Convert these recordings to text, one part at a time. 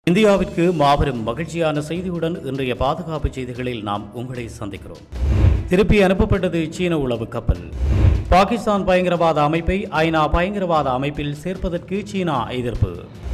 இந்தியாவிற்கு மாபெரும் மகிழ்ச்சியான செய்தியுடன் இன்றைய பாதுகாப்பு செய்திகளில் நாம் உங்களை சந்திக்கிறோம் திருப்பி அனுப்பப்பட்டது சீன உளவு கப்பல் பாகிஸ்தான் பயங்கரவாத அமைப்பை ஐநா பயங்கரவாத அமைப்பில் சேர்ப்பதற்கு சீனா எதிர்ப்பு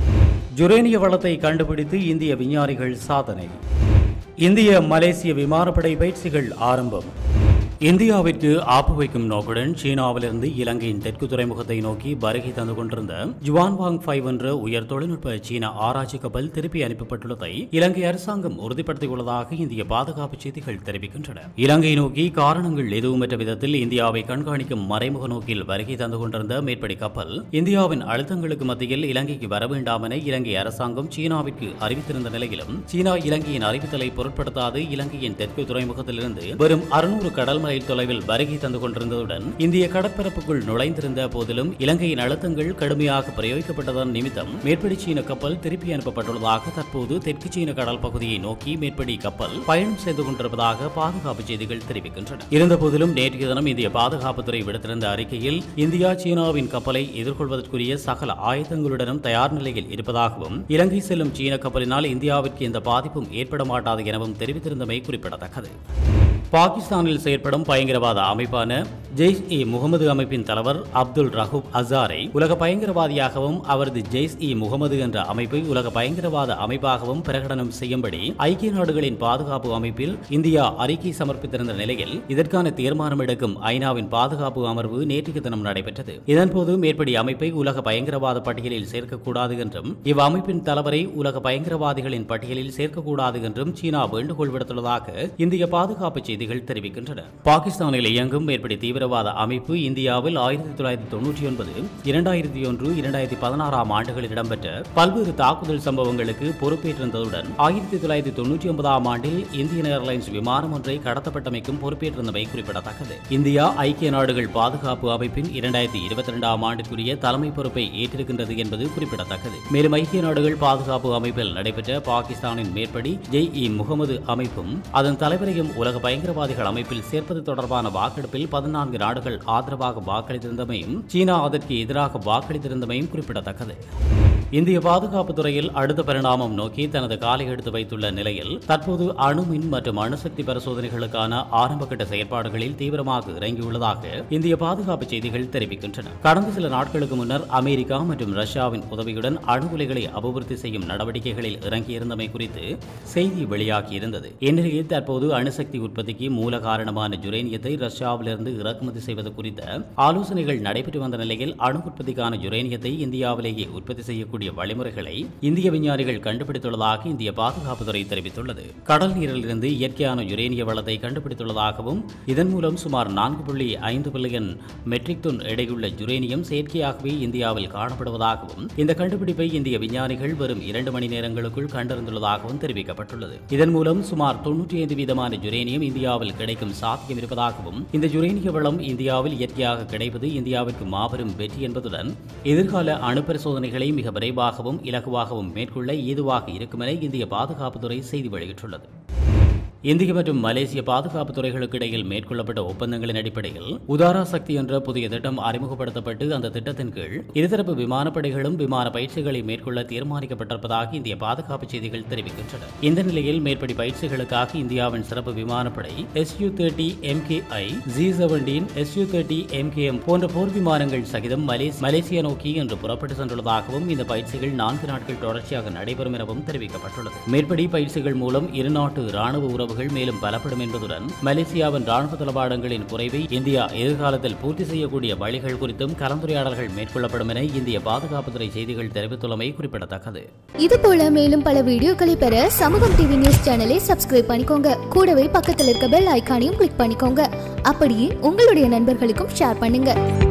ஜுரேனிய வளத்தை கண்டுபிடித்து இந்திய விஞ்ஞானிகள் சாதனை இந்திய மலேசிய விமானப்படை பயிற்சிகள் ஆரம்பம் இந்தியாவிற்கு ஆப்பு வைக்கும் நோக்குடன் சீனாவிலிருந்து இலங்கையின் தெற்கு துறைமுகத்தை நோக்கி வருகை தந்து கொண்டிருந்த ஜுவான்வாங் ஃபைவ் என்ற உயர் தொழில்நுட்ப சீன ஆராய்ச்சி கப்பல் திருப்பி அனுப்பப்பட்டுள்ளதை இலங்கை அரசாங்கம் உறுதிப்படுத்தியுள்ளதாக இந்திய பாதுகாப்பு செய்திகள் தெரிவிக்கின்றன இலங்கை நோக்கி காரணங்கள் எதுவுமற்ற விதத்தில் இந்தியாவை கண்காணிக்கும் மறைமுக நோக்கில் வருகை தந்து கொண்டிருந்த மேற்படி கப்பல் இந்தியாவின் அழுத்தங்களுக்கு மத்தியில் இலங்கைக்கு வர வேண்டாம் என இலங்கை அரசாங்கம் சீனாவிற்கு அறிவித்திருந்த நிலையிலும் சீனா இலங்கையின் அறிவித்தலை பொருட்படுத்தாது இலங்கையின் தெற்கு துறைமுகத்திலிருந்து வெறும் அறுநூறு கடல் மைல் தொலைவில் வருகை தந்து கொண்டிருந்ததுடன் இந்திய கடற்பரப்புக்குள் நுழைந்திருந்த போதிலும் இலங்கையின் அழுத்தங்கள் கடுமையாக பிரயோகிக்கப்பட்டதன் நிமித்தம் மேற்படி சீன கப்பல் திருப்பி அனுப்பப்பட்டுள்ளதாக தற்போது தெற்கு சீன கடல் பகுதியை நோக்கி மேற்படி கப்பல் பயணம் செய்து கொண்டிருப்பதாக பாதுகாப்பு செய்திகள் தெரிவிக்கின்றன இருந்தபோதிலும் நேற்றைய தினம் இந்திய பாதுகாப்புத்துறை விடுத்திருந்த அறிக்கையில் இந்தியா சீனாவின் கப்பலை எதிர்கொள்வதற்குரிய சகல ஆயுதங்களுடனும் தயார் நிலையில் இருப்பதாகவும் இலங்கை செல்லும் சீன கப்பலினால் இந்தியாவிற்கு எந்த பாதிப்பும் ஏற்பட மாட்டாது எனவும் தெரிவித்திருந்தமை குறிப்பிடத்தக்கது பாகிஸ்தானில் செயற்படும் பயங்கரவாத அமைப்பான ஜெய்ஷ் இ முகமது அமைப்பின் தலைவர் அப்துல் ரஹூப் அசாரை உலக பயங்கரவாதியாகவும் அவரது ஜெய்ஷ் இ முகமது என்ற அமைப்பை உலக பயங்கரவாத அமைப்பாகவும் பிரகடனம் செய்யும்படி ஐக்கிய நாடுகளின் பாதுகாப்பு அமைப்பில் இந்தியா அறிக்கை சமர்ப்பித்திருந்த நிலையில் இதற்கான தீர்மானம் எடுக்கும் ஐநாவின் பாதுகாப்பு அமர்வு நேற்றைய தினம் நடைபெற்றது இதன்போது மேற்படி அமைப்பை உலக பயங்கரவாத பட்டியலில் சேர்க்கக்கூடாது என்றும் இவ்வமைப்பின் தலைவரை உலக பயங்கரவாதிகளின் பட்டியலில் சேர்க்கக்கூடாது என்றும் சீனா வேண்டுகோள் விடுத்துள்ளதாக இந்திய பாதுகாப்பு செய்திகள் தெரிவிக்கின்றன பாகிஸ்தானில் இயங்கும் மேற்படி தீவிரவாத அமைப்பு இந்தியாவில் ஆயிரத்தி தொள்ளாயிரத்தி தொன்னூற்றி ஒன்பது இரண்டாயிரத்தி ஒன்று இரண்டாயிரத்தி பதினாறாம் ஆண்டுகளில் இடம்பெற்ற பல்வேறு தாக்குதல் சம்பவங்களுக்கு பொறுப்பேற்றிருந்ததுடன் ஆயிரத்தி தொள்ளாயிரத்தி தொன்னூற்றி ஒன்பதாம் ஆண்டில் இந்தியன் ஏர்லைன்ஸ் விமானம் ஒன்றை கடத்தப்பட்டமைக்கும் பொறுப்பேற்றிருந்தமை குறிப்பிடத்தக்கது இந்தியா ஐக்கிய நாடுகள் பாதுகாப்பு அமைப்பின் இரண்டாயிரத்தி இருபத்தி இரண்டாம் ஆண்டிற்குரிய தலைமை பொறுப்பை ஏற்றிருக்கின்றது என்பது குறிப்பிடத்தக்கது மேலும் ஐக்கிய நாடுகள் பாதுகாப்பு அமைப்பில் நடைபெற்ற பாகிஸ்தானின் மேற்படி ஜெய் இ முகமது அமைப்பும் அதன் தலைவரையும் உலக பயங்கரவாதிகள் அமைப்பில் சேர்ப்பது தொடர்பான வாக்கெடுப்பில் பதினான்கு நாடுகள் ஆதரவாக வாக்களித்திருந்தமையும் சீனா அதற்கு எதிராக வாக்களித்திருந்தமையும் குறிப்பிடத்தக்கது இந்திய பாதுகாப்பு துறையில் அடுத்த பரிணாமம் நோக்கி தனது காலை எடுத்து வைத்துள்ள நிலையில் தற்போது அணுமின் மற்றும் அணுசக்தி பரிசோதனைகளுக்கான ஆரம்பகட்ட செயற்பாடுகளில் தீவிரமாக இறங்கியுள்ளதாக இந்திய பாதுகாப்பு செய்திகள் தெரிவிக்கின்றன கடந்த சில நாட்களுக்கு முன்னர் அமெரிக்கா மற்றும் ரஷ்யாவின் உதவியுடன் அணு உலைகளை அபிவிருத்தி செய்யும் நடவடிக்கைகளில் இறங்கியிருந்தமை குறித்து செய்தி வெளியாகியிருந்தது இந்நிலையில் தற்போது அணுசக்தி உற்பத்திக்கு மூல காரணமான ஜுரேனியத்தை ரஷ்யாவிலிருந்து இறக்குமதி செய்வது குறித்த ஆலோசனைகள் நடைபெற்று வந்த நிலையில் அணு உற்பத்திக்கான ஜுரேனியத்தை இந்தியாவிலேயே உற்பத்தி செய்யக்கூடிய வழிமுறைகளை இந்திய விஞ்ஞானிகள் கண்டுபிடித்துள்ளதாக இந்திய பாதுகாப்புத்துறை தெரிவித்துள்ளது கடல் நீரிலிருந்து இயற்கையான யுரேனிய வளத்தை கண்டுபிடித்துள்ளதாகவும் இதன் மூலம் சுமார் நான்கு புள்ளி ஐந்து பில்லியன் மெட்ரிக் டன் எடையுள்ள ஜுரேனியம் செயற்கையாகவே இந்தியாவில் காணப்படுவதாகவும் இந்த கண்டுபிடிப்பை இந்திய விஞ்ஞானிகள் வெறும் இரண்டு மணி நேரங்களுக்குள் கண்டறிந்துள்ளதாகவும் தெரிவிக்கப்பட்டுள்ளது இதன் மூலம் சுமார் தொன்னூற்றி ஐந்து வீதமான ஜுரேனியம் இந்தியாவில் கிடைக்கும் சாத்தியம் இருப்பதாகவும் இந்த ஜுரேனிய வளம் இந்தியாவில் இயற்கையாக கிடைப்பது இந்தியாவிற்கு மாபெரும் வெற்றி என்பதுடன் எதிர்கால அணு பரிசோதனைகளை மிக விரைவாகவும் இலகுவாகவும் மேற்கொள்ள ஏதுவாக இருக்கும் என இந்திய பாதுகாப்புத்துறை செய்தி வெளியிட்டுள்ளது இந்திய மற்றும் மலேசிய பாதுகாப்பு துறைகளுக்கு இடையில் மேற்கொள்ளப்பட்ட ஒப்பந்தங்களின் அடிப்படையில் உதாரா சக்தி என்ற புதிய திட்டம் அறிமுகப்படுத்தப்பட்டு அந்த திட்டத்தின் கீழ் இருதரப்பு விமானப்படைகளும் விமான பயிற்சிகளை மேற்கொள்ள தீர்மானிக்கப்பட்டிருப்பதாக இந்திய பாதுகாப்பு செய்திகள் தெரிவிக்கின்றன இந்த நிலையில் மேற்படி பயிற்சிகளுக்காக இந்தியாவின் சிறப்பு விமானப்படை S U thirty M K I G seventeen S U thirty M K M போன்ற போர் விமானங்கள் சகிதம் மலேஸ் மலேசியா நோக்கி இன்று புறப்பட்டு சென்றுள்ளதாகவும் இந்த பயிற்சிகள் நான்கு நாட்கள் தொடர்ச்சியாக நடைபெறும் எனவும் தெரிவிக்கப்பட்டுள்ளது மேற்படி பயிற்சிகள் மூலம் இருநாட்டு ராணுவ உறவு உறவுகள் மேலும் பலப்படும் என்பதுடன் மலேசியாவின் ராணுவ தளவாடங்களின் குறைவை இந்தியா எதிர்காலத்தில் பூர்த்தி செய்யக்கூடிய வழிகள் குறித்தும் கலந்துரையாடல்கள் மேற்கொள்ளப்படும் என இந்திய பாதுகாப்புத்துறை செய்திகள் தெரிவித்துள்ளமை குறிப்பிடத்தக்கது இது போல மேலும் பல வீடியோக்களை பெற சமூகம் டிவி நியூஸ் சேனலை சப்ஸ்கிரைப் பண்ணிக்கோங்க கூடவே பக்கத்தில் இருக்க பெல் ஐகானையும் கிளிக் பண்ணிக்கோங்க அப்படியே உங்களுடைய நண்பர்களுக்கும் ஷேர் பண்ணுங்க